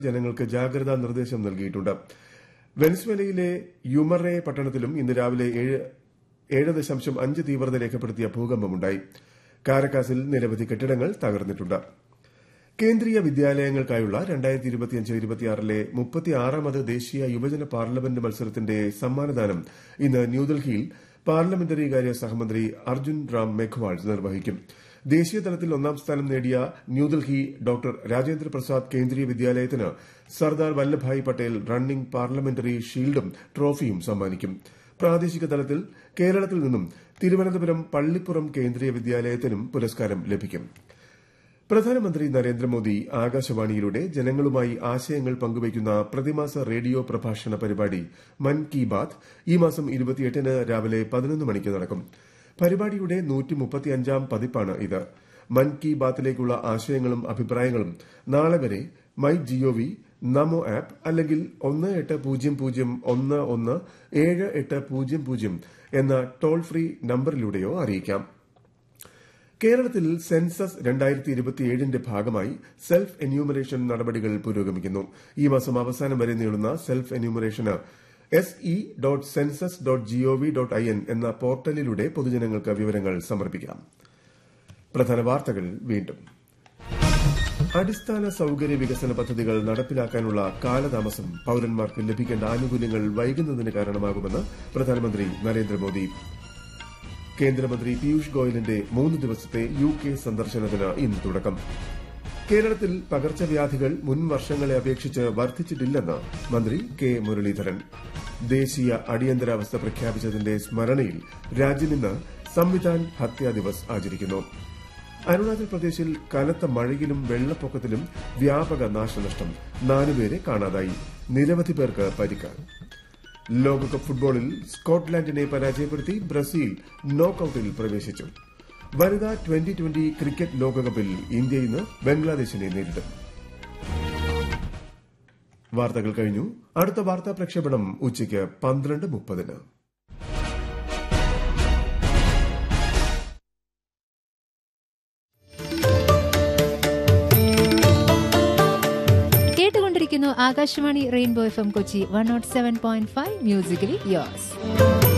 ജനങ്ങൾക്ക് ജാഗ്രതാ നിർദ്ദേശം നൽകിയിട്ടുണ്ട് വെനസ്വേലയിലെ യുമറെ പട്ടണത്തിലും ഇന്ന് രാവിലെ ഏഴ് ദശാംശം അഞ്ച് തീവ്രത രേഖപ്പെടുത്തിയ ഭൂകമ്പമുണ്ടായി കാരക്കാസിൽ നിരവധി കെട്ടിടങ്ങൾ തകർന്നിട്ടുണ്ട് കേന്ദ്രീയ വിദ്യാലയങ്ങൾക്കായുള്ള രണ്ടായിരത്തി ഇരുപത്തിയഞ്ച് ഇരുപത്തിയാറിലെ മുപ്പത്തിയാറാമത് ദേശീയ യുവജന പാർലമെന്റ് മത്സരത്തിന്റെ സമ്മാനദാനം ഇന്ന് ന്യൂഡൽഹിയിൽ പാർലമെന്ററി കാര്യ സഹമന്ത്രി അർജുൻ റാം മേഘ്വാൾ നിർവഹിക്കും ദേശീയ തലത്തിൽ ഒന്നാം സ്ഥാനം നേടിയ ന്യൂഡൽഹി ഡോക്ടർ രാജേന്ദ്ര പ്രസാദ് കേന്ദ്രീയ വിദ്യാലയത്തിന് സർദാർ വല്ലഭായ് പട്ടേൽ റണ്ണിംഗ് പാർലമെന്ററി ഷീൽഡും ട്രോഫിയും സമ്മാനിക്കും പ്രാദേശിക തലത്തിൽ കേരളത്തിൽ നിന്നും തിരുവനന്തപുരം പള്ളിപ്പുറം കേന്ദ്രീയ വിദ്യാലയത്തിനും പുരസ്കാരം ലഭിക്കും പ്രധാനമന്ത്രി നരേന്ദ്രമോദി ആകാശവാണിയിലൂടെ ജനങ്ങളുമായി ആശയങ്ങൾ പങ്കുവയ്ക്കുന്ന പ്രതിമാസ റേഡിയോ പ്രഭാഷണ പരിപാടി മൻ കി ബാത് ഈ മാസം ഇരുപത്തിയെട്ടിന് രാവിലെ പതിനൊന്ന് മണിക്ക് നടക്കും പരിപാടിയുടെ നൂറ്റിമുപ്പത്തിയഞ്ചാം പതിപ്പാണ് ഇത് മൻ കി ബാത്തിലേക്കുള്ള ആശയങ്ങളും അഭിപ്രായങ്ങളും നാളെ വരെ മൈ ജിഒവി നമോ ആപ്പ് അല്ലെങ്കിൽ ഒന്ന് എട്ട് പൂജ്യം പൂജ്യം ഒന്ന് ഒന്ന് ഏഴ് എട്ട് പൂജ്യം പൂജ്യം എന്ന ടോൾ ഫ്രീ നമ്പറിലൂടെയോ അറിയിക്കാം കേരളത്തിൽ സെൻസസ് രണ്ടായിരത്തി ഇരുപത്തിയേഴിന്റെ ഭാഗമായി സെൽഫ് എന്യൂമറേഷൻ നടപടികൾ പുരോഗമിക്കുന്നു ഈ മാസം അവസാനം വരെ നീളുന്ന സെൽഫ് എന്യൂമറേഷന് S E dot census dot gov dot I N എന്ന പോർട്ടലിലൂടെ പൊതുജനങ്ങൾക്ക് വിവരങ്ങൾ സമർപ്പിക്കാം പ്രധാന വാർത്തകൾ വീണ്ടും അടിസ്ഥാന സൌകര്യ വികസന പദ്ധതികൾ നടപ്പിലാക്കാനുള്ള കാലതാമസം പൌരന്മാർക്ക് ലഭിക്കേണ്ട ആനുകൂല്യങ്ങൾ വൈകുന്നതിന് കാരണമാകുമെന്ന് പ്രധാനമന്ത്രി നരേന്ദ്രമോദി കേന്ദ്രമന്ത്രി പീയൂഷ് ഗോയലിന്റെ മൂന്ന് ദിവസത്തെ യു കെ സന്ദർശനത്തിന് ഇന്ന് തുടക്കം കേരളത്തിൽ പകർച്ചവ്യാധികൾ മുൻ വർഷങ്ങളെ അപേക്ഷിച്ച് വർദ്ധിച്ചിട്ടില്ലെന്ന് മന്ത്രി കെ മുരളീധരൻ ദേശീയ അടിയന്തരാവസ്ഥ പ്രഖ്യാപിച്ചതിന്റെ സ്മരണയിൽ രാജ്യം ഇന്ന് സംവിധാൻ ഹത്യാ ദിവസ് ആചരിക്കുന്നു അരുണാചൽ പ്രദേശിൽ കനത്ത മഴയിലും വെള്ളപ്പൊക്കത്തിലും വ്യാപക നാശനഷ്ടം നാലുപേരെ കാണാതായി നിരവധി പേർക്ക് പരിക്ക് ലോകകപ്പ് ഫുട്ബോളിൽ സ്കോട്ട്ലാൻഡിനെ പരാജയപ്പെടുത്തി ബ്രസീൽ നോക്കൌട്ടിൽ പ്രവേശിച്ചു വനിതാ ട്വന്റി ട്വന്റി ക്രിക്കറ്റ് ലോകകപ്പിൽ ഇന്ത്യ ഇന്ന് ബംഗ്ലാദേശിനെ നേരിടും വാർത്തകൾ കഴിഞ്ഞു അടുത്ത വാർത്താ പ്രക്ഷേപണം ഉച്ചയ്ക്ക് പന്ത്രണ്ട് മുപ്പതിന് കേട്ടുകൊണ്ടിരിക്കുന്നു Akashvani rainbow F M Kochi one naught seven point five musically യോസ്